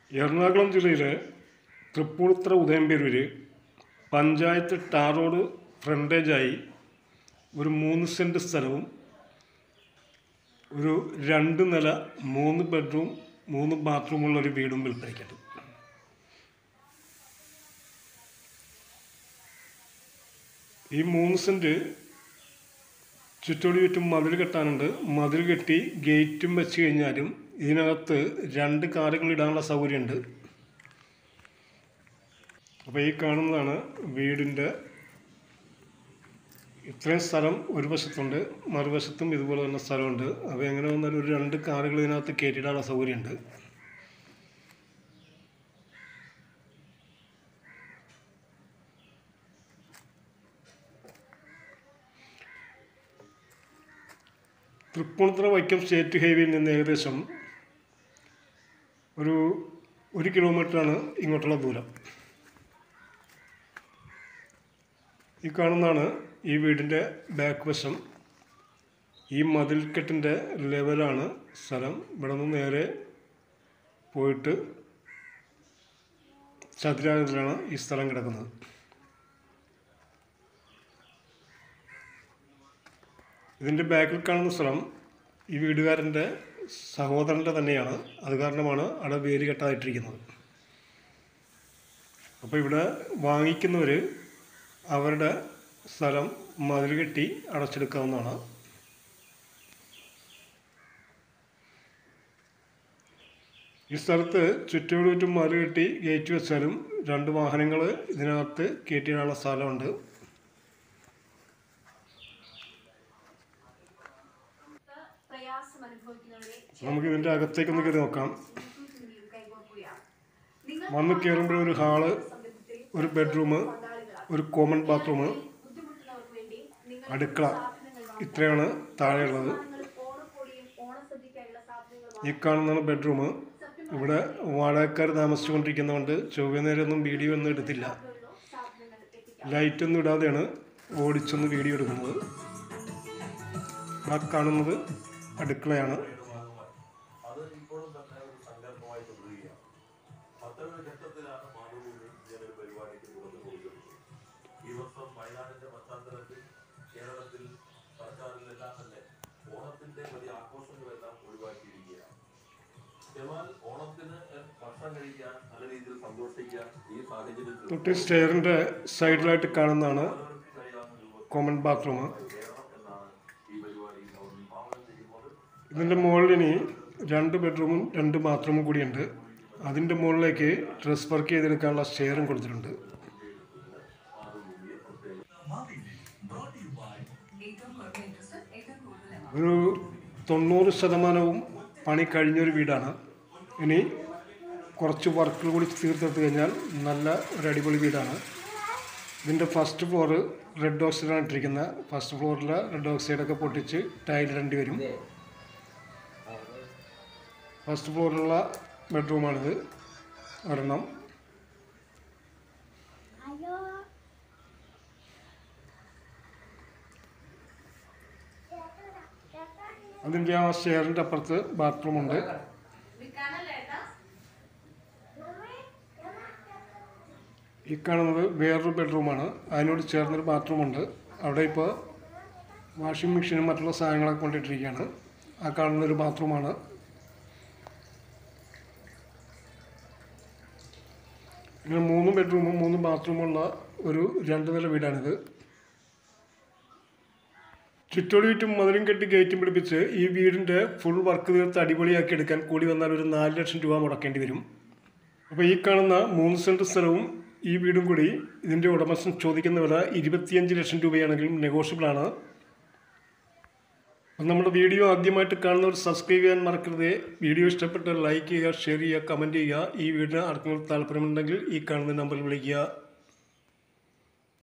എറണാകുളം ജില്ലയിലെ Tripunithura Udayamperoor panchayat tar road ഫ്രണ്ടേജായി ഒരു മൂന്ന് സെൻറ്റ് സ്ഥലവും ഒരു രണ്ട് നില മൂന്ന് ബെഡ്റൂം മൂന്ന് ബാത്റൂമുള്ള ഒരു വീടും വിൽപ്പനയ്ക്കുണ്ട് ഈ മൂന്ന് സെൻറ്റ് ചുറ്റോടി ചുറ്റും മതിൽ കെട്ടാനുണ്ട് മതിൽ കെട്ടി ഗേറ്റും വെച്ച് കഴിഞ്ഞാലും ഇതിനകത്ത് രണ്ട് കാറുകൾ ഇടാനുള്ള സൗകര്യമുണ്ട് അപ്പോൾ ഈ കാണുന്നതാണ് വീടിൻ്റെ ഇത്രയും സ്ഥലം ഒരു വശത്തുണ്ട് മറുവശത്തും ഇതുപോലെ തന്നെ സ്ഥലമുണ്ട് അപ്പോൾ എങ്ങനെ വന്നാലും ഒരു രണ്ട് കാറുകൾ ഇതിനകത്ത് കയറ്റിയിടാനുള്ള സൗകര്യമുണ്ട് തൃപ്പൂണിത്തുറ വൈക്കം സ്റ്റേറ്റ് ഹൈവേയിൽ നിന്ന് ഏകദേശം ഒരു ഒരു കിലോമീറ്ററാണ് ഇങ്ങോട്ടുള്ള ദൂരം ഈ കാണുന്നതാണ് ഈ വീടിൻ്റെ ബാക്ക് വശം ഈ മതിൽക്കെട്ടിൻ്റെ ലെവലാണ് സ്ഥലം ഇവിടെ നിന്ന് നേരെ പോയിട്ട് ചതുരാകൃതിയിലാണ് ഈ സ്ഥലം കിടക്കുന്നത് ഇതിൻ്റെ ബാക്കിൽ കാണുന്ന സ്ഥലം ഈ വീടുകാരൻ്റെ സഹോദരൻ്റെ തന്നെയാണ് അത് കാരണമാണ് അവിടെ വേലി കെട്ടാതിട്ടിരിക്കുന്നത് അപ്പോൾ ഇവിടെ വാങ്ങിക്കുന്നവർ അവരുടെ സ്ഥലം മതിൽ കെട്ടി അടച്ചെടുക്കാവുന്നതാണ് ഈ സ്ഥലത്ത് ചുറ്റോട് ചുറ്റും മതിൽ കെട്ടി ഗേറ്റ് വെച്ചാലും രണ്ട് വാഹനങ്ങൾ ഇതിനകത്ത് കയറ്റിയിടാനുള്ള സ്ഥലമുണ്ട് പ്രയാസം അനുഭവിക്കുന്നവരെ നമുക്ക് ഇതിൻ്റെ അകത്തേക്കൊന്ന് കയറി നോക്കാം ചേർത്തുനിന്ന് കൈകോർക്കുകയാണ്. നിങ്ങൾ വന്ന് കയറുമ്പോൾ ഒരു ഹാള് സംരംഭത്തിൽ ഒരു ബെഡ്റൂം പങ്കാളികളാകും. ഒരു കോമൺ ബാത്റൂം ബുദ്ധിമുട്ടുന്നവർക്ക് വേണ്ടി നിങ്ങൾ അടുക്കള സാധനങ്ങൾ വാങ്ങും. ഇത്രയാണ് താഴെയുള്ളത് സാധനങ്ങൾ ഓണക്കോടിയും ഓണസദ്യക്കായുള്ള സാധനങ്ങൾ ഈ കാണുന്നതാണ് ബെഡ്റൂം ഇവിടെ വാടകക്കാർ താമസിച്ചുകൊണ്ടിരിക്കുന്നതുകൊണ്ട് ചൊവ്വ നേരമൊന്നും വീഡിയോ ഒന്നും എടുത്തില്ല വാങ്ങുന്നതിനോ സാധനങ്ങൾ എത്തിക്കാം ലൈറ്റൊന്നും ഇടാതെയാണ് ഓടിച്ചൊന്ന് വീഡിയോ എടുക്കുന്നത് ആ കാണുന്നത് അടുക്കളയാണ് അത് ഇപ്പോഴും തന്നെ ഒരു സങ്കല്പമായി തുടരുകയാണ് അത്തരമൊരു ഘട്ടത്തിലാണ് മാതൃഭൂമി ഇങ്ങനൊരു പരിപാടിക്ക് തുടക്കം കൊടുക്കുന്നത് ഈ വർഷം വയനാടിന്റെ പശ്ചാത്തലത്തിൽ കേരളത്തിൽ സർക്കാരിലെല്ലാം തന്നെ ഓണത്തിന്റെ വലിയ ആഘോഷങ്ങളെല്ലാം ഒഴിവാക്കിയിരിക്കുകയാണ് എന്നാൽ ഓണത്തിന് ഭക്ഷണം കഴിക്കാൻ നല്ല രീതിയിൽ സന്തോഷിക്കാൻ ഈ സാഹചര്യത്തിൽ തൊട്ട് സ്റ്റെയറിൻ്റെ സൈഡിലായിട്ട് കാണുന്നതാണ് പലർക്കും കഴിയാവുന്ന രൂപത്തിൽ കോമൺ ബാത്റൂം വേണം എന്നാണ് ഈ പരിപാടി അവർ വിഭാവനം ചെയ്യുന്നത് ഇതിൻ്റെ മുകളിൽ ഇനി രണ്ട് ബെഡ്റൂമും രണ്ട് ബാത്റൂമും കൂടിയുണ്ട് അതിൻ്റെ മുകളിലേക്ക് ഡ്രസ് വർക്ക് ചെയ്തെടുക്കാനുള്ള സ്റ്റെയറും കൊടുത്തിട്ടുണ്ട് ഒരു തൊണ്ണൂറ് ശതമാനവും പണി കഴിഞ്ഞൊരു വീടാണ് ഇനി കുറച്ച് വർക്കുകൾ കൂടി തീർത്തെടുത്ത് കഴിഞ്ഞാൽ നല്ല ഒരു അടിപൊളി വീടാണ് ഇതിൻ്റെ ഫസ്റ്റ് ഫ്ലോറ് റെഡ് ഓക്സൈഡാണ് ഇട്ടിരിക്കുന്നത് ഫസ്റ്റ് ഫ്ലോറിൽ റെഡ് ഓക്സൈഡൊക്കെ പൊട്ടിച്ച് ടൈലിടേണ്ടി വരും ഫസ്റ്റ് ഫ്ലോറിലുള്ള ബെഡ്റൂമാണിത് ഒരെണ്ണം അതിൻ്റെ ആ സ്റ്റെയറിൻ്റെ അപ്പുറത്ത് ബാത്റൂമുണ്ട് ഈ കാണുന്നത് വേറൊരു ബെഡ്റൂമാണ് അതിനോട് ചേർന്നൊരു ബാത്റൂമുണ്ട് അവിടെ ഇപ്പോൾ വാഷിംഗ് മെഷീനും മറ്റുള്ള സാധനങ്ങളൊക്കെ കൊണ്ടിട്ടിരിക്കുകയാണ് ആ കാണുന്നൊരു ബാത്റൂമാണ് ഇങ്ങനെ മൂന്ന് ബെഡ്റൂമും മൂന്ന് ബാത്റൂമുള്ള ഒരു രണ്ട് നില വീടാണിത് ചുറ്റോടി ചുറ്റും മതിലും കെട്ടി ഗേറ്റും പിടിപ്പിച്ച് ഈ വീടിൻ്റെ ഫുൾ വർക്ക് തീർത്ത് അടിപൊളിയാക്കി എടുക്കാൻ കൂടി വന്നാൽ ഒരു നാല് ലക്ഷം രൂപ മുടക്കേണ്ടി വരും അപ്പോൾ ഈ കാണുന്ന മൂന്ന് സെൻറ്റ് സ്ഥലവും ഈ വീടും കൂടി ഇതിൻ്റെ ഉടമസ്ഥൻ ചോദിക്കുന്ന വില ഇരുപത്തിയഞ്ച് ലക്ഷം രൂപയാണെങ്കിലും നെഗോഷ്യബിൾ ആണ് അപ്പം നമ്മുടെ വീഡിയോ ആദ്യമായിട്ട് കാണുന്നവർ സബ്സ്ക്രൈബ് ചെയ്യാൻ മറക്കരുത് വീഡിയോ ഇഷ്ടപ്പെട്ടാൽ ലൈക്ക് ചെയ്യുക ഷെയർ ചെയ്യുക കമൻറ്റ് ചെയ്യുക ഈ വീടിന് ആർക്കെങ്കിലും താല്പര്യമുണ്ടെങ്കിൽ ഈ കാണുന്ന നമ്പറിൽ വിളിക്കുക